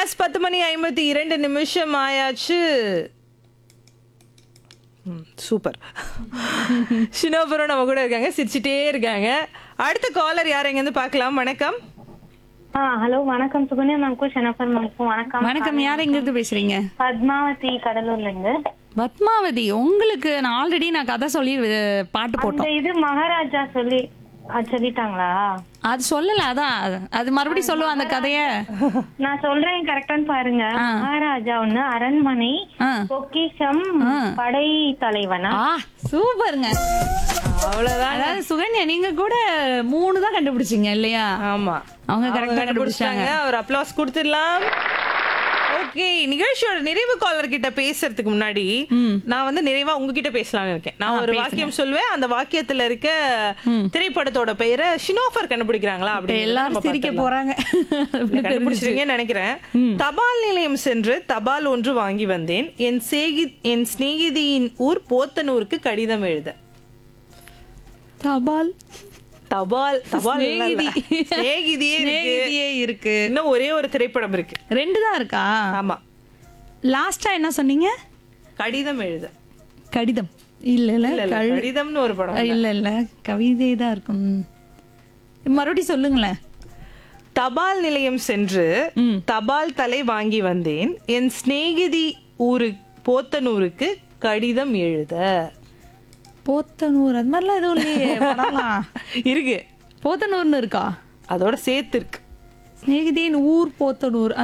S பத்து மணி ஐம்பத்தி இரண்டு நிமிஷம் ஆயாச்சு ம், சூப்பர் ஷினோபுரம் நம்ம கூட இருக்காங்க சிரிச்சிட்டே இருக்காங்க அடுத்த காலர் யார் எங்கேருந்து பார்க்கலாம் வணக்கம் ஆ ஹலோ வணக்கம் சுகன்யா மேம்க்கும் ஷெனஃபர் மேம்க்கும் வணக்கம் வணக்கம் யார் எங்க இருந்து பேசுறீங்க பத்மாவதி கடலூர்ல இருந்து பத்மாவதி உங்களுக்கு நான் ஆல்ரெடி நான் கதை சொல்லி அஹ், பாட்டு இந்த போட்டோம் இது மகாராஜா சொல்லி அது சொல்லிட்டாங்களா அது சொல்லல அதான் அது- அது மறுபடியும் சொல்லுவோம் அந்த கதைய நான் சொல்றேன் கரெக்டான்னு பாருங்க மகாராஜா ஒண்ணு அரண்மனை ஆ. பொக்கிஷம் படை தலைவனா ஆ சூப்பருங்க அவ்வளவுதான் அதாவது சுகன்யா நீங்க கூட மூணு தான் கண்டுபிடிச்சீங்க இல்லையா ஆமா அவங்க கரெக்டா கண்டுபிடிச்சாங்க கண்டுபிடிச்சாங்க ஒரு அப்ளாஸ் கொடுத்துடலாம் ஓகே நிகழ்ச்சியோட நிறைவு காலர் கிட்ட பேசுறதுக்கு முன்னாடி நான் வந்து நிறைவா உங்ககிட்ட பேசலாம்னு இருக்கேன் நான் ஒரு வாக்கியம் சொல்வேன் அந்த வாக்கியத்துல இருக்க திரைப்படத்தோட பெயரை ஷினோஃபர் கண்டுபிடிக்கிறாங்களா இப்ப அப்படி எல்லாரும் சிரிக்க போறாங்க கண்டுபிடிச்சிருக்கீங்கன்னு நினைக்கிறேன் தபால் நிலையம் சென்று தபால் ஒன்று வாங்கி வந்தேன் என் சேகி என் சிநேகிதியின் ஊர் போத்தனூருக்கு கடிதம் எழுத தபால் தபால் தபால் இல்ல, இல்ல. சிநேகிதி. சிநேகிதியே இருக்கு சிநேகிதியே இருக்கு இன்னும் ஒரே ஒரு திரைப்படம் இருக்கு ரெண்டு தான் இருக்கா ஆமா லாஸ்டா என்ன சொன்னீங்க கடிதம் எழுத கடிதம் இல்ல இல்ல இல்ல, இல்ல, கழு- கடிதம்னு ஒரு படம் இல்ல இல்ல கவிதை தான் இருக்கும் மறுபடியும் சொல்லுங்களேன் தபால் நிலையம் சென்று தபால் தலை வாங்கி வந்தேன் என் சிநேகிதி ஊரு போத்தனூருக்கு கடிதம் எழுத போத்தனூர் அது மாதிரிலாம் எதுவும் இல்லையே படம்லாம். இருக்கு போத்தனூர்னு இருக்கா அதோட சேர்த்து இருக்கு சிநேகிதியின் ஊர் போத்தனூர்